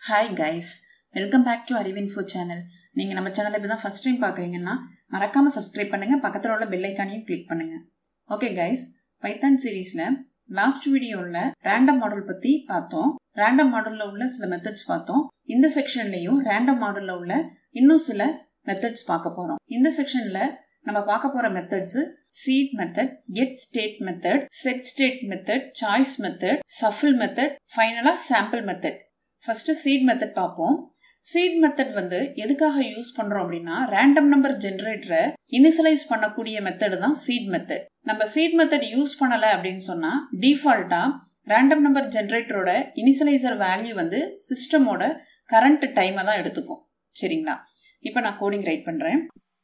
hi guys welcome back to அறிவின்ஃபோ channel நீங்கள் நம்ம சேனலை இப்போ தான் ஃபஸ்ட் டைம் பார்க்குறீங்கன்னா மறக்காமல் சப்ஸ்கிரைப் பண்ணுங்கள் பக்கத்தில் உள்ள பெல் ஐக்கானையும் கிளிக் பண்ணுங்கள் ஓகே கைஸ் பைத்தான் சீரீஸில் லாஸ்ட் வீடியோவில் ரேண்டம் மாடல் பற்றி பார்த்தோம் ரேண்டம் மாடலில் உள்ள சில மெத்தட்ஸ் பார்த்தோம் இந்த செக்ஷன்லையும் ரேண்டம் மாடலில் உள்ள இன்னும் சில மெத்தட்ஸ் பார்க்க போகிறோம் இந்த செக்ஷனில் நம்ம பார்க்க போகிற methods seed method get state method set state method choice method shuffle method ஃபைனலாக sample method first seed method பார்ப்போம் சீட் மெத்தட் வந்து எதுக்காக யூஸ் பண்றோம் அப்படின்னா ரேண்டம் நம்பர் ஜென்ரேட்டரை இனிஷியலைஸ் பண்ணக்கூடிய மெத்தட் தான் சீட் மெத்தட் நம்ம சீட் மெத்தட் யூஸ் பண்ணல அப்படின்னு சொன்னா டிஃபால்ட்டா ரேண்டம் நம்பர் ஜென்ரேட்டரோட இனிஷியலைசர் வேல்யூ வந்து சிஸ்டமோட கரண்ட் டைமை தான் எடுத்துக்கும் சரிங்களா இப்போ நான் கோடிங் ரைட் பண்றேன்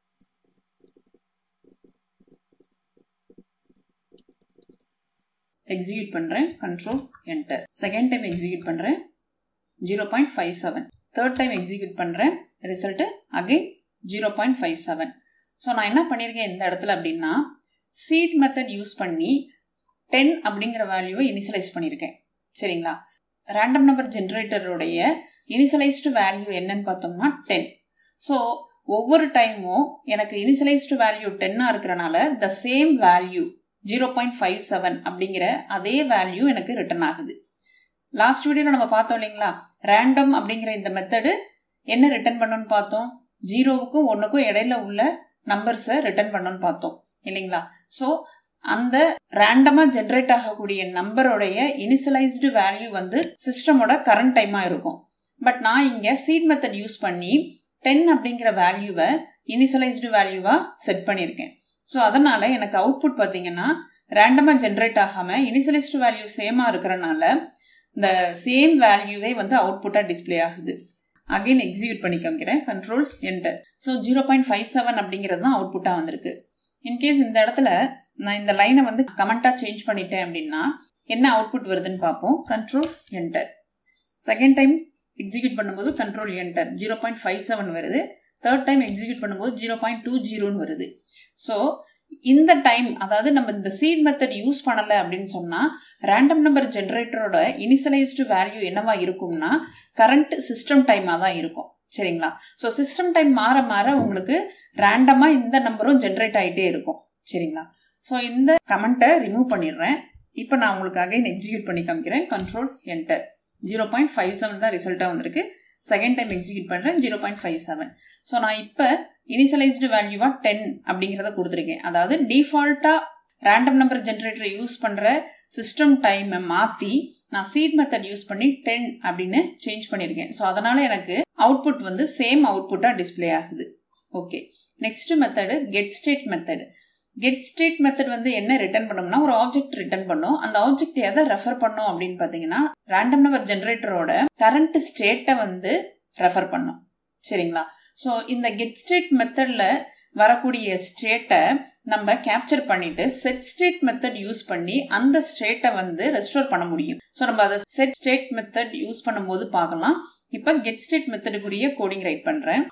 எக்ஸிக்யூட் பண்றேன் control enter second time execute பண்றேன் zero point five seven third time execute பண்ணுறேன் result again zero point five seven so நான் என்ன பண்ணியிருக்கேன் இந்த இடத்துல அப்படின்னா சீட் மெத்தட் யூஸ் பண்ணி டென் அப்படிங்கிற வேல்யூவை இனிஷியலைஸ் பண்ணியிருக்கேன் சரிங்களா ரேண்டம் நம்பர் ஜென்ரேட்டருடைய இனிஷியலைஸ்டு வேல்யூ என்னன்னு பார்த்தோம்னா டென் ஸோ ஒவ்வொரு டைமும் எனக்கு இனிஷியலைஸ்டு வேல்யூ டென்னாக இருக்கிறனால the same value zero point five seven அப்படிங்கிற அதே வேல்யூ எனக்கு ரிட்டர்ன் ஆகுது லாஸ்ட் வீடியோவில் நம்ம பார்த்தோம் இல்லைங்களா ரேண்டம் அப்படிங்கிற இந்த மெத்தடு என்ன ரிட்டர்ன் பண்ணணும்னு பார்த்தோம் ஜீரோவுக்கும் ஒன்றுக்கும் இடையில உள்ள நம்பர்ஸை ரிட்டர்ன் பண்ணணும்னு பார்த்தோம் இல்லைங்களா ஸோ அந்த ரேண்டமாக ஜென்ரேட் ஆகக்கூடிய நம்பருடைய இனிஷியலைஸ்டு வேல்யூ வந்து சிஸ்டமோட கரண்ட் டைமாக இருக்கும் பட் நான் இங்கே சீட் மெத்தட் யூஸ் பண்ணி டென் அப்படிங்கிற வேல்யூவை இனிஷியலைஸ்டு வேல்யூவாக செட் பண்ணியிருக்கேன் ஸோ அதனால் எனக்கு அவுட்புட் பார்த்தீங்கன்னா ரேண்டமாக ஜென்ரேட் ஆகாமல் இனிஷியலைஸ்டு வேல்யூ சேமாக இருக்கிறனால இந்த சேம் வேல்யூவே வந்து அவுட்புட்டாக டிஸ்பிளே ஆகுது அகைன் எக்ஸிக்யூட் பண்ணி காமிக்கிறேன் control enter so zero point five seven அப்படிங்கிறது தான் அவுட்புட்டாக வந்திருக்கு இன்கேஸ் இந்த இடத்துல நான் இந்த லைனை வந்து கமெண்ட்டாக சேஞ்ச் பண்ணிட்டேன் அப்படின்னா என்ன அவுட்புட் வருதுன்னு பார்ப்போம் control enter second time execute பண்ணும்போது control enter zero point five seven வருது தேர்ட் டைம் எக்ஸிக்யூட் பண்ணும்போது ஜீரோ பாயிண்ட் டூ ஜீரோன்னு வருது ஸோ இந்த டைம் அதாவது நம்ம இந்த சீட் மெத்தட் யூஸ் பண்ணலை அப்படின்னு சொன்னால் ரேண்டம் நம்பர் ஜென்ரேட்டரோட இனிஷியலைஸ்டு வேல்யூ என்னவா இருக்கும்னா கரண்ட் சிஸ்டம் டைமாக தான் இருக்கும் சரிங்களா ஸோ சிஸ்டம் டைம் மாற மாற உங்களுக்கு ரேண்டமாக இந்த நம்பரும் ஜென்ரேட் ஆகிட்டே இருக்கும் சரிங்களா ஸோ இந்த கமெண்ட்டை ரிமூவ் பண்ணிடுறேன் இப்போ நான் உங்களுக்கு அகைன் எக்ஸிக்யூட் பண்ணி காமிக்கிறேன் control enter zero point five seven தான் ரிசல்ட்டாக வந்திருக்கு செகண்ட் டைம் எக்ஸிக்யூட் பண்ணுறேன் zero point five seven so நான் இப்போ இனிஷியலைஸ்டு வேல்யூவாக டென் அப்படிங்கிறத கொடுத்துருக்கேன் அதாவது டிஃபால்ட்டாக ரேண்டம் நம்பர் ஜென்ரேட்டரை யூஸ் பண்ணுற சிஸ்டம் டைமை மாற்றி நான் சீட் மெத்தட் யூஸ் பண்ணி டென் அப்படின்னு சேஞ்ச் பண்ணியிருக்கேன் ஸோ அதனால் எனக்கு அவுட்புட் வந்து சேம் அவுட்புட்டாக டிஸ்பிளே ஆகுது okay next method get state method get state method வந்து என்ன ரிட்டர்ன் பண்ணோம்னா ஒரு ஆப்ஜெக்ட் ரிட்டர்ன் பண்ணும் அந்த ஆப்ஜெக்ட் எதை ரெஃபர் பண்ணோம் அப்படின்னு பார்த்தீங்கன்னா ரேண்டம் நம்பர் ஜென்ரேட்டரோட கரண்ட் ஸ்டேட்டை வந்து ரெஃபர் பண்ணும் சரிங்களா ஸோ இந்த கெட் ஸ்டேட் மெத்தடில் வரக்கூடிய ஸ்டேட்டை நம்ம கேப்சர் பண்ணிட்டு செட் ஸ்டேட் மெத்தட் யூஸ் பண்ணி அந்த ஸ்டேட்டை வந்து ரெஸ்டோர் பண்ண முடியும் ஸோ நம்ம அதை செட் ஸ்டேட் மெத்தட் யூஸ் பண்ணும்போது பார்க்கலாம் இப்போ கெட் ஸ்டேட் மெத்தடுக்குரிய கோடிங் ரைட் பண்ணுறேன்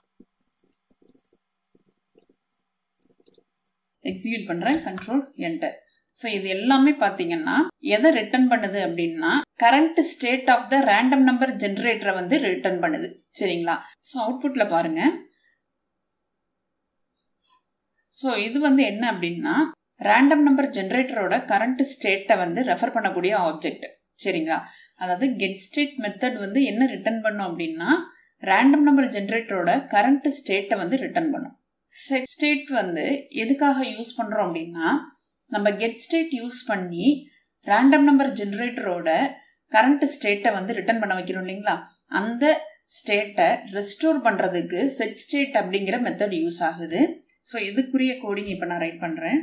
எக்ஸிக்யூட் பண்ணுறேன் கண்ட்ரோல் என்டர் ஸோ இது எல்லாமே பார்த்தீங்கன்னா எதை ரிட்டர்ன் பண்ணுது அப்படின்னா current state of the random number ஜென்ரேட்டரை வந்து ரிட்டர்ன் பண்ணுது சரிங்களா ஸோ அவுட்புட்டில் பாருங்க ஸோ இது வந்து என்ன அப்படின்னா ரேண்டம் நம்பர் ஜென்ரேட்டரோட கரண்ட் ஸ்டேட்டை வந்து ரெஃபர் பண்ணக்கூடிய ஆப்ஜெக்ட் சரிங்களா அதாவது கெட் ஸ்டேட் மெத்தட் வந்து என்ன ரிட்டர்ன் பண்ணும் அப்படின்னா ரேண்டம் நம்பர் ஜென்ரேட்டரோட கரண்ட் ஸ்டேட்டை வந்து ரிட்டர்ன் பண்ணும் செட் ஸ்டேட் வந்து எதுக்காக யூஸ் பண்ணுறோம் அப்படின்னா நம்ம கெட் ஸ்டேட் யூஸ் பண்ணி ரேண்டம் நம்பர் ஜென்ரேட்டரோட கரண்ட் ஸ்டேட்டை வந்து ரிட்டர்ன் பண்ண வைக்கிறோம் இல்லைங்களா அந்த ஸ்டேட்டை ரெஸ்டோர் பண்ணுறதுக்கு செட் ஸ்டேட் அப்படிங்கிற மெத்தட் யூஸ் ஆகுது ஸோ இதுக்குரிய கோடிங் இப்போ நான் ரைட் பண்ணுறேன்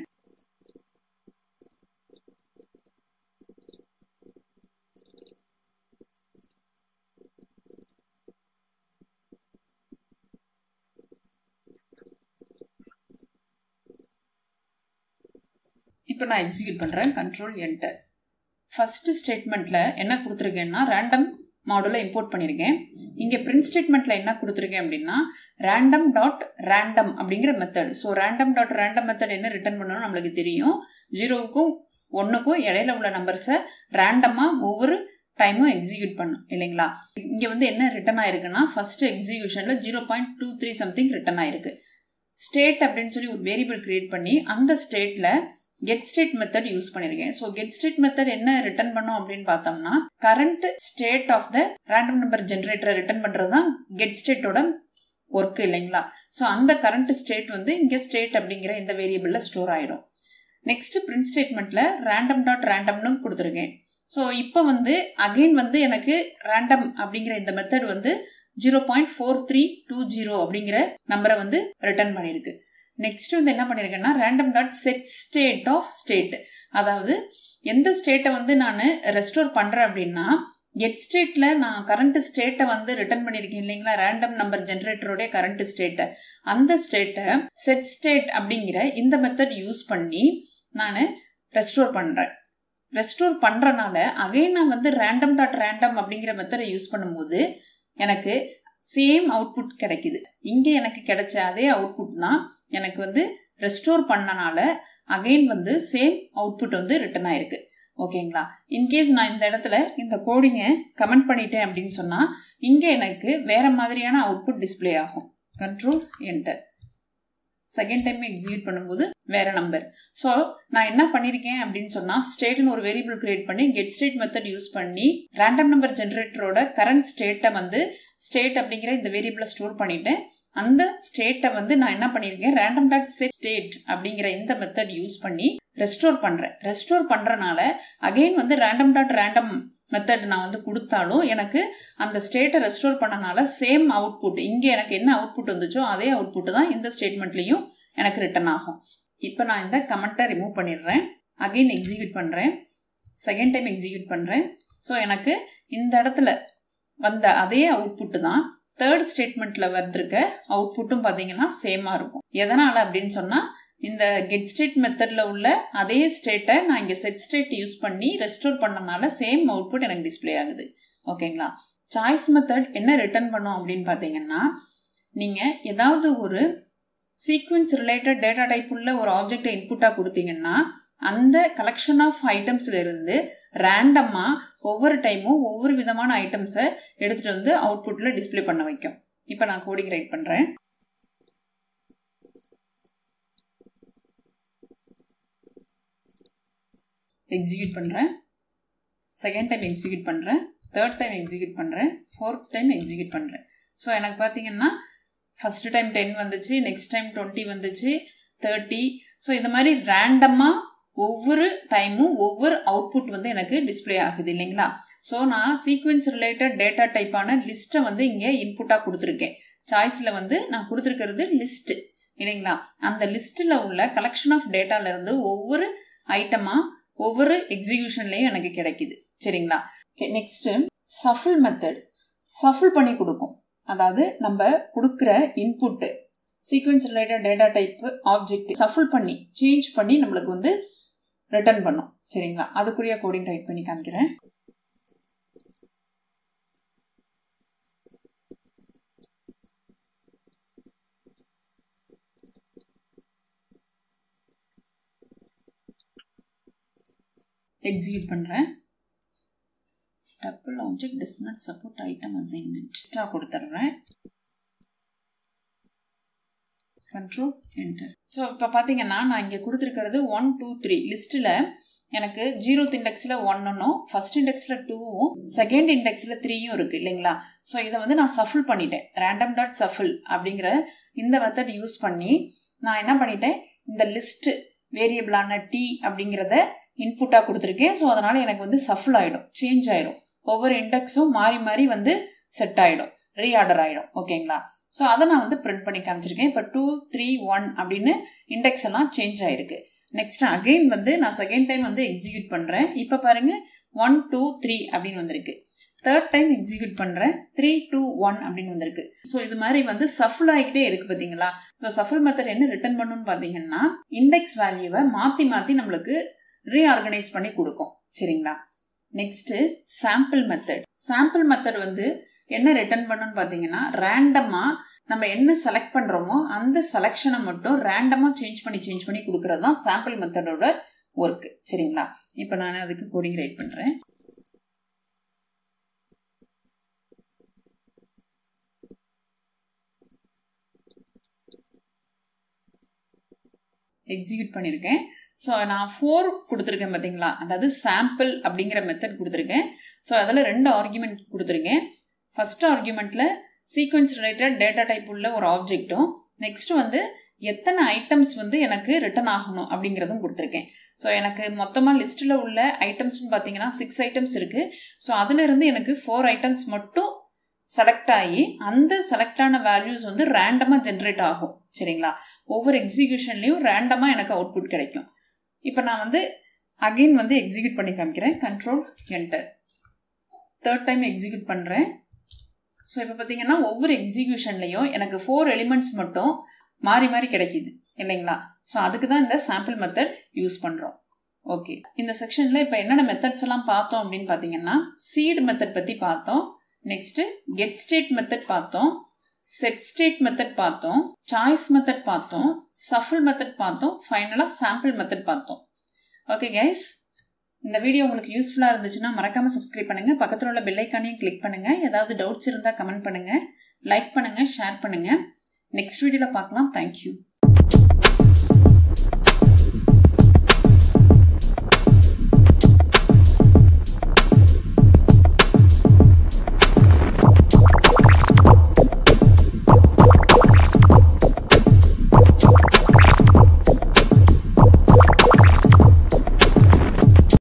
இப்போ நான் எக்ஸிக்யூட் பண்ணுறேன் கண்ட்ரோல் என்டர் ஃபஸ்ட்டு ஸ்டேட்மெண்ட்டில் என்ன கொடுத்துருக்கேன்னா ரேண்டம் மாடலை இம்போர்ட் பண்ணியிருக்கேன் இங்கே பிரிண்ட் ஸ்டேட்மெண்ட்டில் என்ன கொடுத்துருக்கேன் அப்படின்னா ரேண்டம் டாட் ரேண்டம் அப்படிங்கிற method so random dot random method என்ன ரிட்டர்ன் பண்ணணும் நம்மளுக்கு தெரியும் ஜீரோவுக்கும் ஒன்றுக்கும் இடையில உள்ள நம்பர்ஸை ரேண்டமாக ஒவ்வொரு டைமும் எக்ஸிக்யூட் பண்ணும் இல்லைங்களா இங்கே வந்து என்ன ரிட்டன் ஆயிருக்குன்னா ஃபர்ஸ்ட் எக்ஸிக்யூஷனில் zero point two three something return ஆயிருக்கு ஸ்டேட் அப்படின்னு சொல்லி ஒரு வேரியபிள் கிரியேட் பண்ணி அந்த ஸ்டேட்டில் கெட் ஸ்டேட் மெத்தட் யூஸ் பண்ணியிருக்கேன் ஸோ கெட் ஸ்டேட் மெத்தட் என்ன ரிட்டர்ன் பண்ணும் அப்படின்னு பார்த்தோம்னா current state of the random number ஜென்ரேட்டரை ரிட்டர்ன் பண்ணுறது தான் கெட் ஸ்டேட்டோட ஒர்க் இல்லைங்களா ஸோ அந்த கரண்ட் ஸ்டேட் வந்து இங்கே ஸ்டேட் அப்படிங்கிற இந்த வேரியபிளில் ஸ்டோர் ஆயிடும் நெக்ஸ்ட் பிரிண்ட் ஸ்டேட்மெண்ட்டில் ரேண்டம் டாட் ரேண்டம்னு கொடுத்துருக்கேன் ஸோ இப்போ வந்து அகெயின் வந்து எனக்கு ரேண்டம் அப்படிங்கிற இந்த மெத்தட் வந்து zero point four three two zero அப்படிங்கிற நம்பரை வந்து ரிட்டர்ன் பண்ணியிருக்கு நெக்ஸ்ட் வந்து என்ன பண்ணியிருக்கேன்னா random dot set state of state அதாவது எந்த ஸ்டேட்டை வந்து நான் ரெஸ்டோர் பண்ணுறேன் அப்படின்னா கெட் ஸ்டேட்டில் நான் கரண்ட் ஸ்டேட்டை வந்து ரிட்டர்ன் பண்ணியிருக்கேன் இல்லைங்களா ரேண்டம் நம்பர் ஜென்ரேட்டரோடைய கரண்ட் ஸ்டேட்டை அந்த ஸ்டேட்டை செட் ஸ்டேட் அப்படிங்கிற இந்த மெத்தட் யூஸ் பண்ணி நான் ரெஸ்டோர் பண்ணுறேன் ரெஸ்டோர் பண்ணுறனால அகைன் நான் வந்து ரேண்டம் டாட் ரேண்டம் அப்படிங்கிற மெத்தடை யூஸ் பண்ணும்போது எனக்கு சேம் அவுட்புட் கிடைக்குது இங்கே எனக்கு கிடைச்ச அதே அவுட்புட் தான் எனக்கு வந்து ரெஸ்டோர் பண்ணனால அகைன் வந்து சேம் அவுட்புட் வந்து ரிட்டன் ஆயிருக்கு ஓகேங்களா இன்கேஸ் நான் இந்த இடத்துல இந்த கோடிங்கை கமெண்ட் பண்ணிட்டேன் அப்படின்னு சொன்னால் இங்கே எனக்கு வேற மாதிரியான அவுட்புட் டிஸ்பிளே ஆகும் control enter second time execute பண்ணும்போது வேற நம்பர் ஸோ நான் என்ன பண்ணியிருக்கேன் அப்படின்னு சொன்னால் ஸ்டேட்னு ஒரு வேரியபிள் கிரியேட் பண்ணி கெட் ஸ்டேட் மெத்தட் யூஸ் பண்ணி ரேண்டம் நம்பர் ஜென்ரேட்டரோட கரண்ட் ஸ்டேட்டை வந்து ஸ்டேட் அப்படிங்கிற இந்த வேரியபிளை ஸ்டோர் பண்ணிட்டேன் அந்த ஸ்டேட்டை வந்து நான் என்ன பண்ணியிருக்கேன் ரேண்டம் டாட் செட் ஸ்டேட் அப்படிங்கிற இந்த மெத்தட் யூஸ் பண்ணி ரெஸ்டோர் பண்ணுறேன் ரெஸ்டோர் பண்ணுறனால அகெயின் வந்து ரேண்டம் டாட் ரேண்டம் மெத்தட் நான் வந்து கொடுத்தாலும் எனக்கு அந்த ஸ்டேட்டை ரெஸ்டோர் பண்ணனால சேம் அவுட்புட் இங்கே எனக்கு என்ன அவுட்புட் வந்துச்சோ அதே அவுட்புட் தான் இந்த ஸ்டேட்மெண்ட்லேயும் எனக்கு ரிட்டன் ஆகும் இப்போ நான் இந்த கமெண்ட்டை ரிமூவ் பண்ணிடுறேன் அகெயின் எக்ஸிக்யூட் பண்ணுறேன் செகண்ட் டைம் எக்ஸிக்யூட் பண்ணுறேன் ஸோ எனக்கு இந்த இடத்துல வந்த அதே அவுட்புட்டு தான் தேர்ட் ஸ்டேட்மெண்ட்டில் வந்திருக்க அவுட்புட்டும் பார்த்தீங்கன்னா சேமாக இருக்கும் எதனால் அப்படின்னு சொன்னால் இந்த கெட் ஸ்டேட் மெத்தடில் உள்ள அதே ஸ்டேட்டை நான் இங்கே செட் ஸ்டேட் யூஸ் பண்ணி ரெஸ்டோர் பண்ணனால சேம் அவுட்புட் எனக்கு டிஸ்பிளே ஆகுது ஓகேங்களா சாய்ஸ் மெத்தட் என்ன ரிட்டர்ன் பண்ணும் அப்படின்னு பார்த்தீங்கன்னா நீங்கள் ஏதாவது ஒரு சீக்வன்ஸ் ரிலேட்டட் டேட்டா டைப் உள்ள ஒரு ஆப்ஜெக்டை இன்புட்டாக கொடுத்தீங்கன்னா அந்த கலெக்ஷன் ஆஃப் ஐட்டம்ஸ்ல இருந்து ரேண்டமாக ஒவ்வொரு டைமும் ஒவ்வொரு விதமான ஐட்டம்ஸை எடுத்துகிட்டு வந்து அவுட்புட்டில் டிஸ்பிளே பண்ண வைக்கும் இப்போ நான் கோடிங் ரைட் பண்ணுறேன் எக்ஸிக்யூட் பண்ணுறேன் செகண்ட் டைம் எக்ஸிக்யூட் பண்ணுறேன் தேர்ட் டைம் எக்ஸிக்யூட் பண்ணுறேன் ஃபோர்த் டைம் எக்ஸிக்யூட் பண்ணுறேன் ஸோ எனக்கு பார்த்தீங்கன்னா ஃபஸ்ட்டு டைம் டென் வந்துச்சு நெக்ஸ்ட் டைம் டுவெண்ட்டி வந்துச்சு தேர்ட்டி ஸோ இந்த மாதிரி ரேண்டமாக ஒவ்வொரு டைமும் ஒவ்வொரு அவுட்புட் வந்து எனக்கு டிஸ்பிளே ஆகுது இல்லைங்களா ஸோ நான் சீக்வன்ஸ் ரிலேட்டட் டேட்டா டைப்பான லிஸ்ட்டை வந்து இங்கே இன்புட்டாக கொடுத்துருக்கேன் சாய்ஸில் வந்து நான் கொடுத்துருக்கிறது லிஸ்ட்டு இல்லைங்களா அந்த லிஸ்ட்டில் உள்ள கலெக்ஷன் ஆஃப் டேட்டாலேருந்து ஒவ்வொரு ஐட்டமாக ஒவ்வொரு எக்ஸிக்யூஷன்லேயும் எனக்கு கிடைக்குது சரிங்களா நெக்ஸ்ட்டு சஃபிள் மெத்தட் சஃபிள் பண்ணி கொடுக்கும் அதாவது நம்ம கொடுக்குற input sequence related data type object shuffle பண்ணி சேஞ்ச் பண்ணி நம்மளுக்கு வந்து ரிட்டர்ன் பண்ணும் சரிங்களா அதுக்குரிய கோடிங் ரைட் பண்ணி காமிக்கிறேன் எக்ஸிக்யூட் பண்ணுறேன் tuple object does not support item assignment ஸ்டாக் கொடுத்துட்றேன் கண்ட்ரோல் என்டர் ஸோ இப்போ பார்த்தீங்கன்னா நான் இங்கே கொடுத்துருக்கிறது ஒன் டூ த்ரீ லிஸ்ட்டில் எனக்கு ஜீரோத் இண்டெக்ஸில் ஒன்னும் ஃபர்ஸ்ட் இண்டெக்ஸில் டூவும் செகண்ட் இண்டெக்ஸில் த்ரீயும் இருக்குது இல்லைங்களா ஸோ இதை வந்து நான் சஃபிள் பண்ணிட்டேன் ரேண்டம் டாட் சஃபிள் அப்படிங்கிற இந்த மெத்தட் யூஸ் பண்ணி நான் என்ன பண்ணிட்டேன் இந்த லிஸ்ட்டு வேரியபிளான டி அப்படிங்கிறத இன்புட்டாக கொடுத்துருக்கேன் ஸோ அதனால் எனக்கு வந்து சஃபிள் ஆகிடும் சேஞ்ச் ஆகிடும் ஒவ்வொரு இண்டெக்ஸும் மாறி மாறி வந்து செட் ஆகிடும் ரீஆர்டர் ஆகிடும் ஓகேங்களா ஸோ அதை நான் வந்து பிரிண்ட் பண்ணி காமிச்சிருக்கேன் இப்போ டூ த்ரீ ஒன் அப்படின்னு இண்டெக்ஸ் எல்லாம் சேஞ்ச் ஆகிருக்கு நெக்ஸ்ட் அகெயின் வந்து நான் செகண்ட் டைம் வந்து எக்ஸிக்யூட் பண்ணுறேன் இப்போ பாருங்கள் ஒன் டூ த்ரீ அப்படின்னு வந்திருக்கு தேர்ட் டைம் எக்ஸிக்யூட் பண்ணுறேன் த்ரீ டூ ஒன் அப்படின்னு வந்திருக்கு ஸோ இது மாதிரி வந்து சஃபிள் ஆகிக்கிட்டே இருக்கு பார்த்தீங்களா ஸோ சஃபிள் மெத்தட் என்ன ரிட்டர்ன் பண்ணுன்னு பார்த்தீங்கன்னா இண்டெக்ஸ் வேல்யூவை மாற்றி மாற்றி நம்மளுக்கு ரீஆர்கனைஸ் பண்ணி கொடுக்கும் சரிங்களா next sample method sample method வந்து என்ன ரிட்டர்ன் பண்ணுன்னு பார்த்தீங்கன்னா ரேண்டமாக நம்ம என்ன செலக்ட் பண்ணுறோமோ அந்த செலெக்ஷனை மட்டும் ரேண்டமாக சேஞ்ச் பண்ணி சேஞ்ச் பண்ணி கொடுக்கறது தான் சாம்பிள் மெத்தடோட ஒர்க்கு சரிங்களா இப்போ நான் அதுக்கு கோடிங் ரைட் பண்ணுறேன் எக்ஸிக்யூட் பண்ணியிருக்கேன் ஸோ நான் ஃபோர் கொடுத்துருக்கேன் பார்த்தீங்களா அதாவது சாம்பிள் அப்படிங்கிற மெத்தட் கொடுத்துருக்கேன் ஸோ அதில் ரெண்டு ஆர்குமெண்ட் கொடுத்துருக்கேன் ஃபஸ்ட் ஆர்குமெண்ட்டில் சீக்வன்ஸ் ரிலேட்டட் டேட்டா டைப் உள்ள ஒரு ஆப்ஜெக்ட்டும் நெக்ஸ்ட் வந்து எத்தனை ஐட்டம்ஸ் வந்து எனக்கு ரிட்டர்ன் ஆகணும் அப்படிங்கிறதும் கொடுத்துருக்கேன் ஸோ எனக்கு மொத்தமாக லிஸ்ட்டில் உள்ள ஐட்டம்ஸ்னு பார்த்தீங்கன்னா சிக்ஸ் ஐட்டம்ஸ் இருக்குது ஸோ அதிலிருந்து எனக்கு ஃபோர் ஐட்டம்ஸ் மட்டும் செலக்ட் ஆகி அந்த செலக்ட் ஆன வேல்யூஸ் வந்து ரேண்டமாக ஜென்ரேட் ஆகும் சரிங்களா ஒவ்வொரு எக்ஸிக்யூஷன்லேயும் ரேண்டமாக எனக்கு அவுட்புட் கிடைக்கும் இப்போ நான் வந்து அகெயின் வந்து எக்ஸிக்யூட் பண்ணி காமிக்கிறேன் control enter third time execute பண்ணுறேன் ஸோ இப்போ பார்த்தீங்கன்னா ஒவ்வொரு எக்ஸிக்யூஷன்லேயும் எனக்கு ஃபோர் எலிமெண்ட்ஸ் மட்டும் மாறி மாறி கிடைக்கிது இல்லைங்களா ஸோ அதுக்கு தான் இந்த சாம்பிள் மெத்தட் யூஸ் பண்ணுறோம் ஓகே இந்த செக்ஷனில் இப்போ என்னென்ன மெத்தட்ஸ் எல்லாம் பார்த்தோம் அப்படின்னு பார்த்தீங்கன்னா சீடு மெத்தட் பற்றி பார்த்தோம் நெக்ஸ்ட்டு கெட் ஸ்டேட் மெத்தட் பார்த்தோம் செட் ஸ்டேட் மெத்தட் பார்த்தோம் சாய்ஸ் மெத்தட் பார்த்தோம் சஃபிள் மெத்தட் பார்த்தோம் ஃபைனலாக சாம்பிள் மெத்தட் பார்த்தோம் ஓகே கைஸ் இந்த வீடியோ உங்களுக்கு யூஸ்ஃபுல்லாக இருந்துச்சுன்னா மறக்காமல் சப்ஸ்கிரைப் பண்ணுங்கள் பக்கத்தில் உள்ள பெல்லைக்கானையும் கிளிக் பண்ணுங்கள் ஏதாவது டவுட்ஸ் இருந்தால் கமெண்ட் பண்ணுங்கள் லைக் பண்ணுங்கள் ஷேர் பண்ணுங்கள் நெக்ஸ்ட் வீடியோவில் பார்க்கலாம் தேங்க்யூ